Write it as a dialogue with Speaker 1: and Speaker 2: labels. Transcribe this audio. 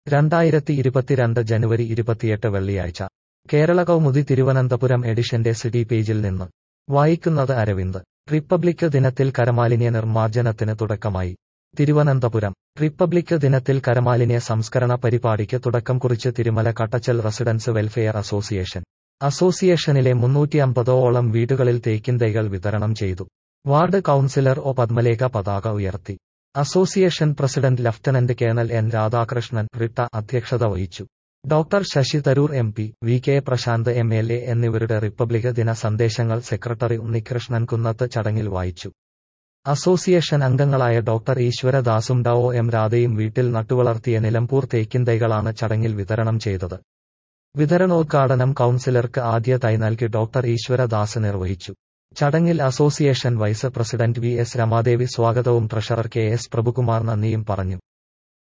Speaker 1: രണ്ടായിരത്തി ഇരുപത്തിരണ്ട് ജനുവരി ഇരുപത്തിയെട്ട് വെള്ളിയാഴ്ച കേരള കൗമുദി തിരുവനന്തപുരം എഡിഷന്റെ സിറ്റി പേജിൽ നിന്ന് വായിക്കുന്നത് അരവിന്ദ് റിപ്പബ്ലിക് ദിനത്തിൽ കരമാലിന്യ നിർമ്മാർജ്ജനത്തിന് തുടക്കമായി തിരുവനന്തപുരം റിപ്പബ്ലിക് ദിനത്തിൽ കരമാലിന്യ സംസ്കരണ പരിപാടിക്ക് തുടക്കം കുറിച്ച് Thirumala Kattachal residents welfare association അസോസിയേഷനിലെ മുന്നൂറ്റി അമ്പതോളം വീടുകളിൽ തേക്കിൻ തൈകൾ വിതരണം ചെയ്തു വാർഡ് കൌൺസിലർ ഒ പത്മലേഖ പതാക ഉയർത്തി association president lieutenant colonel N Radhakrishnan റിട്ട അധ്യക്ഷത വഹിച്ചു doctor Shashi Tharoor M P V K Prashanth M L A എന്നിവരുടെ റിപ്പബ്ലിക് ദിന സന്ദേശങ്ങൾ സെക്രട്ടറി ഉണ്ണികൃഷ്ണൻ കുന്നത്ത് ചടങ്ങിൽ വായിച്ചു അസോസിയേഷൻ അംഗങ്ങളായ ഡോക്ടർ ഈശ്വരദാസും ഡോ എം രാധയും വീട്ടിൽ നട്ടുവളർത്തിയ നിലമ്പൂർ തേക്കിൻ തൈകളാണ് ചടങ്ങിൽ വിതരണം ചെയ്തത് വിതരണോദ്ഘാടനം കൌൺസിലർക്ക് ആദ്യ തൈ നൽകി ഡോക്ടർ ഈശ്വരദാസ് നിർവഹിച്ചു ചടങ്ങിൽ association vice president V S Ramadevi സ്വാഗതവും ട്രഷറർ കെ എസ് പ്രഭുകുമാർ നന്ദിയും പറഞ്ഞു